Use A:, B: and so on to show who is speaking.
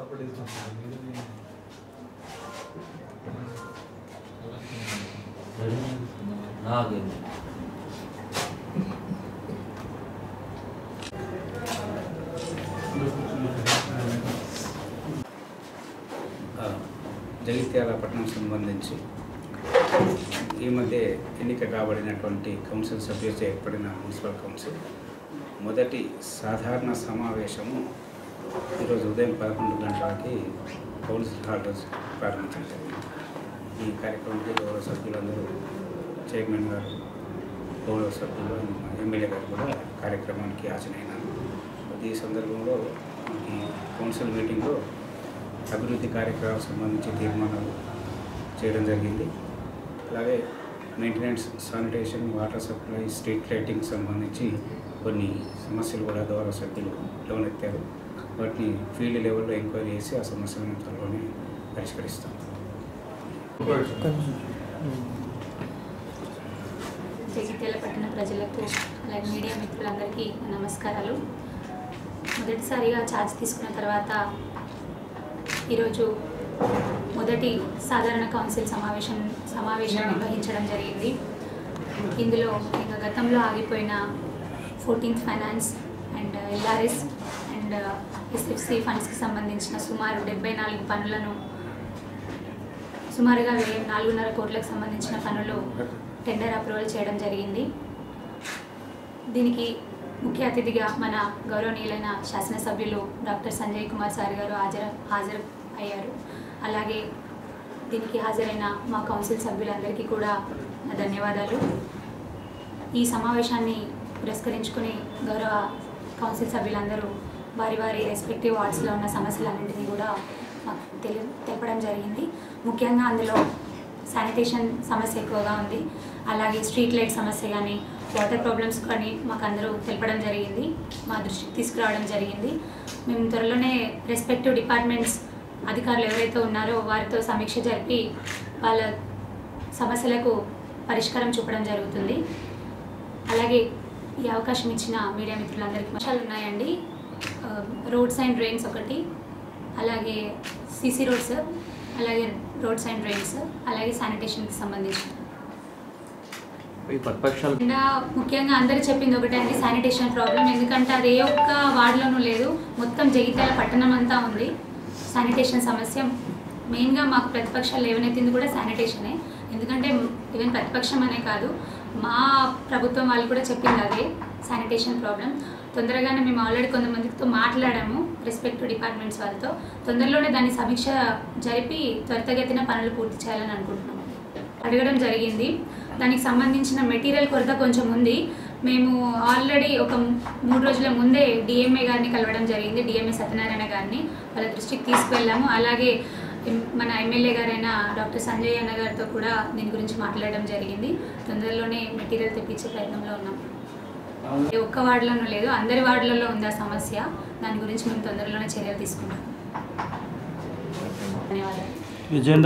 A: నాగేంద్ర
B: ఆ, జగిత్యాల పట్టణం సంబంధించి ఈ మధ్య ఎన్నిక కాబడినటువంటి కౌన్సిల్ సభ్యులతో ఏర్పడిన మున్సిపల్ కౌన్సిల్ మొదటి సాధారణ సమావేశము ఈరోజు ఉదయం పదకొండు గంటలకి కౌన్సిల్ హాల్లో ప్రారంభించడం జరిగింది ఈ కార్యక్రమానికి గౌరవ సభ్యులందరూ చైర్మన్ గారు గౌరవ సభ్యులు ఎమ్మెల్యే గారు కూడా కార్యక్రమానికి హాజరైనారు ఈ సందర్భంలో ఈ కౌన్సిల్ మీటింగ్లో అభివృద్ధి కార్యక్రమాలకు సంబంధించి తీర్మానాలు చేయడం జరిగింది అలాగే maintenance sanitation water supply street lighting సంబంధించి కొన్ని సమస్యలు కూడా గౌరవ సభ్యులు లేవనెత్తారు వాటిని ఫీల్డ్ లెవెల్లో ఎంక్వైరీ చేసి ఆ సమస్యలను త్వరలోనే పరిష్కరిస్తాం
C: జగిత్యాల పట్టణ ప్రజలకు అలాగే మీడియా మిత్రులందరికీ నా నమస్కారాలు మొదటిసారిగా ఛార్జ్ తీసుకున్న తర్వాత ఈరోజు మొదటి సాధారణ కౌన్సిల్ సమావేశం సమావేశం నిర్వహించడం జరిగింది ఇందులో ఇంకా గతంలో ఆగిపోయిన fourteenth finance and LRS and SFC ఫండ్స్కి సంబంధించిన సుమారు డెబ్బై నాలుగు పనులను సుమారుగా వెయ్యి నాలుగున్నర కోట్లకు సంబంధించిన పనులు టెండర్ అప్రూవల్ చేయడం జరిగింది దీనికి ముఖ్య అతిథిగా మన గౌరవనీయులైన శాసనసభ్యులు డాక్టర్ సంజయ్ కుమార్ సార్ గారు హాజరు హాజరు అయ్యారు అలాగే దీనికి హాజరైన మా కౌన్సిల్ సభ్యులందరికీ కూడా నా ధన్యవాదాలు ఈ సమావేశాన్ని పురస్కరించుకుని గౌరవ కౌన్సిల్ సభ్యులందరూ వారి వారి రెస్పెక్టివ్ వార్డ్స్లో ఉన్న సమస్యలన్నింటినీ కూడా మాకు తెలి తెలపడం జరిగింది ముఖ్యంగా అందులో శానిటేషన్ సమస్య ఎక్కువగా ఉంది అలాగే స్ట్రీట్ లైట్ సమస్య కానీ వాటర్ ప్రాబ్లమ్స్ కానీ మాకు అందరూ తెలపడం జరిగింది మా దృష్టికి తీసుకురావడం జరిగింది మేము త్వరలోనే రెస్పెక్టివ్ డిపార్ట్మెంట్స్ అధికారులు ఎవరైతే ఉన్నారో వారితో సమీక్ష జరిపి వాళ్ళ సమస్యలకు పరిష్కారం చూపడం జరుగుతుంది అలాగే ఈ అవకాశం ఇచ్చిన మీడియా మిత్రులందరికీ విషయాలు ఉన్నాయండి ఆ, రోడ్స్ అండ్ డ్రైన్స్ ఒకటి అలాగే సీసీ రోడ్స్ అలాగే రోడ్స్ అండ్ డ్రైన్స్ అలాగే శానిటేషన్కి సంబంధించి
A: ఈ ప్రతిపక్షాలు
C: నిన్న ముఖ్యంగా అందరు చెప్పింది ఒకటే అండి శానిటేషన్ ప్రాబ్లం ఎందుకంటే అది ఏ ఒక్క వార్డులోనూ లేదు మొత్తం జగిత్యాల పట్టణం అంతా ఉంది శానిటేషన్ సమస్య మెయిన్గా మాకు ప్రతిపక్షాలు లేవనెత్తింది కూడా శానిటేషనే ఎందుకంటే ఈవెన్ ప్రతిపక్షం అనే కాదు మా ప్రభుత్వం వాళ్ళు కూడా చెప్పింది అదే శానిటేషన్ ప్రాబ్లం తొందరగానే మేము ఆల్రెడీ కొంతమందితో మాట్లాడాము రెస్పెక్టివ్ డిపార్ట్మెంట్స్ వాళ్ళతో తొందరలోనే దాన్ని సమీక్ష జరిపి త్వరితగతిన పనులు పూర్తి చేయాలని అనుకుంటున్నాము అడగడం జరిగింది దానికి సంబంధించిన మెటీరియల్ కొరత కొంచెం ఉంది మేము ఆల్రెడీ ఒక మూడు రోజుల ముందే డిఎంఏ గారిని కలవడం జరిగింది డిఎంఏ సత్యనారాయణ గారిని వాళ్ళ దృష్టికి తీసుకువెళ్ళాము అలాగే ఎం- మన ఎమ్మెల్యే గారైన డాక్టర్ సంజయ్ అన్న గారితో కూడా దీని గురించి మాట్లాడడం జరిగింది తొందరలోనే మెటీరియల్ తెప్పించే ప్రయత్నంలో ఉన్నాం ఏ ఒక్క వార్డులోనూ లేదు అందరి వార్డులలో ఉంది ఆ సమస్య దాని గురించి మేము తొందరలోనే చర్యలు తీసుకుంటాం ధన్యవాదాలు
D: విజేంద్ర